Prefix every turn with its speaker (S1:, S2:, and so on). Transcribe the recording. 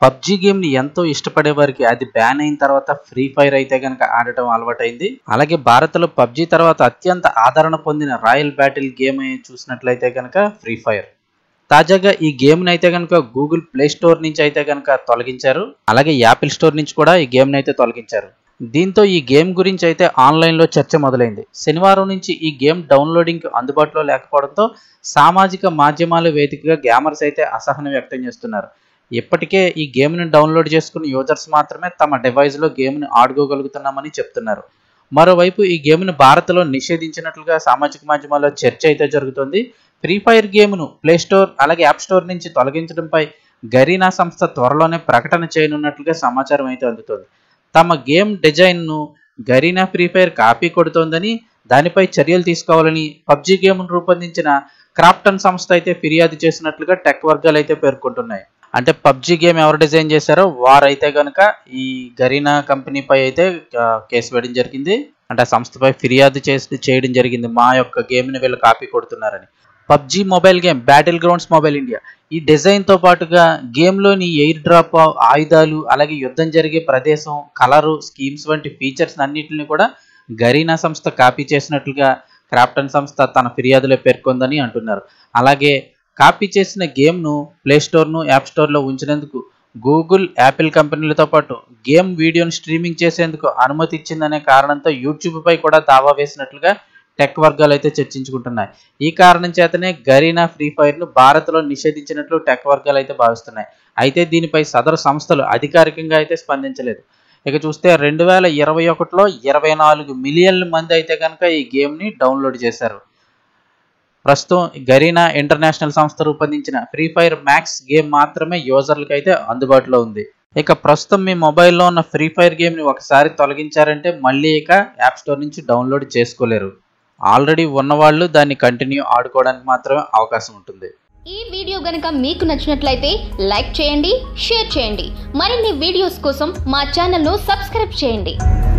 S1: PUBG game ని ఎంతో ఇష్టపడే వారికి అది బ్యాన్ అయిన తర్వాత ఫ్రీ ఫైర్ అయితే కనుక ఆడటం అలవాటైంది అలాగే భారత్ లో పబ్జి తర్వాత అత్యంత ఆదరణ పొందిన రాయల్ బ్యాటిల్ గేమ్ చూసినట్లయితే కనుక ఫ్రీ ఫైర్ తాజాగా ఈ గేమ్ అయితే కనుక గూగుల్ ప్లే స్టోర్ నుంచి అయితే కనుక తొలగించారు అలాగే యాపిల్ స్టోర్ నుంచి కూడా ఈ గేమ్ అయితే తొలగించారు దీంతో ఈ గేమ్ గురించి అయితే ఆన్లైన్లో చర్చ మొదలైంది శనివారం నుంచి ఈ గేమ్ డౌన్లోడింగ్ అందుబాటులో లేకపోవడంతో సామాజిక మాధ్యమాల వేదికగా గ్యామర్స్ అయితే అసహనం వ్యక్తం చేస్తున్నారు ఇప్పటికే ఈ గేమ్ని డౌన్లోడ్ చేసుకున్న యూజర్స్ మాత్రమే తమ డివైస్లో గేమ్ని ఆడుకోగలుగుతున్నామని చెప్తున్నారు మరోవైపు ఈ గేమ్ను భారత్లో నిషేధించినట్లుగా సామాజిక మాధ్యమాల్లో చర్చ అయితే జరుగుతుంది ఫ్రీ ఫైర్ గేమ్ను ప్లే స్టోర్ అలాగే యాప్ స్టోర్ నుంచి తొలగించడంపై గరీనా సంస్థ త్వరలోనే ప్రకటన చేయనున్నట్లుగా సమాచారం అయితే అందుతోంది తమ గేమ్ డిజైన్ను గరీనా ఫ్రీ ఫైర్ కాపీ కొడుతోందని దానిపై చర్యలు తీసుకోవాలని పబ్జి గేమ్ను రూపొందించిన క్రాప్టన్ సంస్థ అయితే ఫిర్యాదు చేసినట్లుగా టెక్ వర్గాలు అయితే పేర్కొంటున్నాయి అంటే పబ్జి గేమ్ ఎవరు డిజైన్ చేశారో వారైతే కనుక ఈ గరీనా కంపెనీపై అయితే ఆ, కేసు వేయడం జరిగింది అంటే ఆ సంస్థపై ఫిర్యాదు చేసి చేయడం జరిగింది మా యొక్క గేమ్ని వీళ్ళు కాపీ కొడుతున్నారని PUBG Mobile game Battlegrounds Mobile India ఈ డిజైన్తో పాటుగా గేమ్లోని ఎయిర్ డ్రాప్ ఆయుధాలు అలాగే యుద్ధం జరిగే ప్రదేశం కలరు స్కీమ్స్ వంటి ఫీచర్స్ అన్నింటిని కూడా గరీనా సంస్థ కాపీ చేసినట్లుగా క్రాప్టన్ సంస్థ తన ఫిర్యాదులో పేర్కొందని అంటున్నారు అలాగే కాపీ చేసిన గేమ్ను ప్లే స్టోర్ను యాప్ స్టోర్లో ఉంచినందుకు గూగుల్ యాపిల్ కంపెనీలతో పాటు గేమ్ వీడియోను స్ట్రీమింగ్ చేసేందుకు అనుమతి ఇచ్చిందనే కారణంతో యూట్యూబ్పై కూడా దావా వేసినట్లుగా టెక్ వర్గాలు అయితే చర్చించుకుంటున్నాయి ఈ కారణం చేతనే గరీనా ఫ్రీ ఫైర్ను భారత్లో నిషేధించినట్లు టెక్ వర్గాలు అయితే భావిస్తున్నాయి అయితే దీనిపై సదరు సంస్థలు అధికారికంగా అయితే స్పందించలేదు ఇక చూస్తే రెండు వేల ఇరవై ఒకటిలో ఇరవై నాలుగు మిలియన్ల మంది అయితే కనుక ఈ గేమ్ని డౌన్లోడ్ చేశారు ప్రస్తుతం గరీనా ఇంటర్నేషనల్ సంస్థ రూపొందించిన ఫ్రీ ఫైర్ మ్యాక్స్ గేమ్ మాత్రమే యూజర్లకు అయితే అందుబాటులో ఉంది ఇక ప్రస్తుతం మీ మొబైల్లో ఉన్న ఫ్రీ ఫైర్ గేమ్ని ఒకసారి తొలగించారంటే మళ్ళీ ఇక యాప్ స్టోర్ నుంచి డౌన్లోడ్ చేసుకోలేరు ఆల్రెడీ ఉన్నవాళ్ళు దాన్ని కంటిన్యూ ఆడుకోవడానికి మాత్రమే అవకాశం ఉంటుంది
S2: ఈ వీడియో గనుక మీకు నచ్చినట్లయితే లైక్ చేయండి షేర్ చేయండి మరిన్ని వీడియోస్ కోసం మా ఛానల్ను సబ్స్క్రైబ్ చేయండి